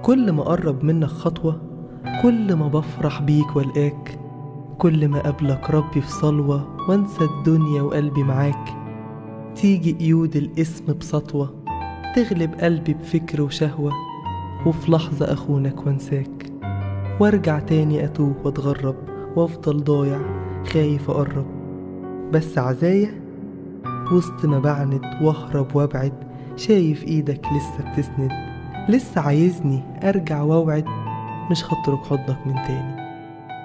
كل ما أقرب منك خطوة كل ما بفرح بيك والقاك كل ما قابلك ربي في صلوة وانسى الدنيا وقلبي معاك تيجي قيود الاسم بسطوة تغلب قلبي بفكر وشهوة وفي لحظة أخونك وانساك وارجع تاني أتوه واتغرب وافضل ضايع خايف أقرب بس عزايا وسط ما بعند واهرب وابعد شايف ايدك لسه بتسند لسه عايزني ارجع واوعد مش هترك حضنك من تاني